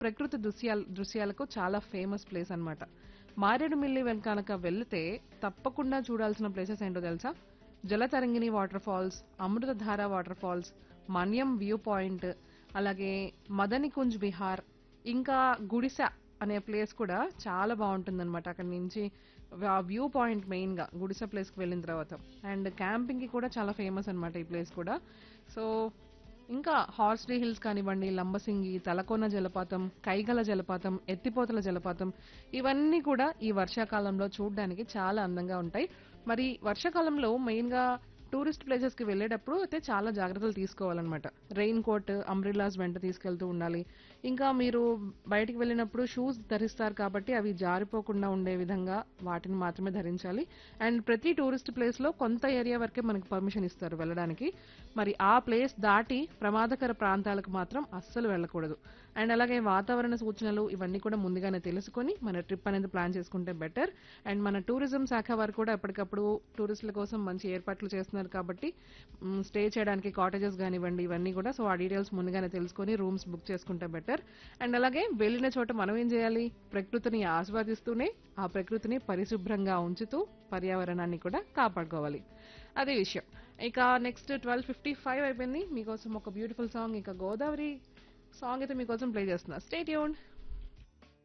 ప్రకృతి దృశ్యాల దృశ్యాలకు చాలా famous place అన్నమాట మారేడుమిల్లి వెనకానక వెళ్తే తప్పకుండా చూడాల్సిన ప్లేసెస్ ఏంటో తెలుసా Jalatarangini waterfalls Amrutadhara waterfalls Manyam viewpoint అలాగే మదనికుంజ్ విహార్ ఇంకా గుడిస అనే ప్లేస్ కూడా చాలా బాగుంటుందన్నమాట అక్కడ నుంచి ఆ వ్యూ పాయింట్ మెయిన్ గా గుడిసె ప్లేస్ కి వెళ్ళిన తర్వాత అండ్ క్యాంపింగ్ కి కూడా చాలా ఫేమస్ అన్నమాట ఈ ప్లేస్ కూడా సో ఇంకా హార్స్లీ హిల్స్ కానివ్వండి లంబసింగి తలకోన జలపాతం కైగల జలపాతం ఎత్తిపోతల జలపాతం ఇవన్నీ కూడా ఈ వర్షాకాలంలో చూడడానికి చాలా అందంగా ఉంటాయి మరి వర్షాకాలంలో మెయిన్ గా టూరిస్ట్ ప్లేసెస్ కి వెళ్ళేటప్పుడు అయితే చాలా జాగ్రత్తలు తీసుకోవాలన్నమాట రెయిన్ కోట్ అంబ్రిల్లాస్ వెంట తీసుకెళ్తూ ఉండాలి ఇంకా మీరు బయటికి వెళ్ళినప్పుడు షూస్ ధరిస్తారు కాబట్టి అవి జారిపోకుండా ఉండే విధంగా వాటిని మాత్రమే ధరించాలి అండ్ ప్రతి టూరిస్ట్ ప్లేస్ లో కొంత ఏరియా వరకే మనకి పర్మిషన్ ఇస్తారు వెళ్ళడానికి మరి ఆ ప్లేస్ దాటి ప్రమాదకర ప్రాంతాలకు మాత్రం అస్సలు వెళ్ళకూడదు అండ్ అలాగే వాతావరణ సూచనలు ఇవన్నీ కూడా ముందుగానే తెలుసుకొని మన ట్రిప్ అనేది ప్లాన్ చేసుకుంటే బెటర్ అండ్ మన టూరిజం శాఖ వారు కూడా ఎప్పటికప్పుడు టూరిస్టుల కోసం మంచి ఏర్పాట్లు చేస్తున్నారు కాబట్టి స్టే చేయడానికి కాటేజెస్ కానివ్వండి ఇవన్నీ కూడా సో ఆ డీటెయిల్స్ ముందుగానే తెలుసుకొని రూమ్స్ బుక్ చేసుకుంటే బెటర్ అండ్ అలాగే వెళ్ళిన చోట మనం ఏం చేయాలి ప్రకృతిని ఆస్వాదిస్తూనే ఆ ప్రకృతిని పరిశుభ్రంగా ఉంచుతూ పర్యావరణాన్ని కూడా కాపాడుకోవాలి అదే విషయం ఇక నెక్స్ట్ ట్వెల్వ్ ఫిఫ్టీ ఫైవ్ అయిపోయింది మీకోసం ఒక బ్యూటిఫుల్ సాంగ్ ఇక గోదావరి సాంగ్ అయితే మీకోసం ప్లే చేస్తున్నా స్టేట్ యూన్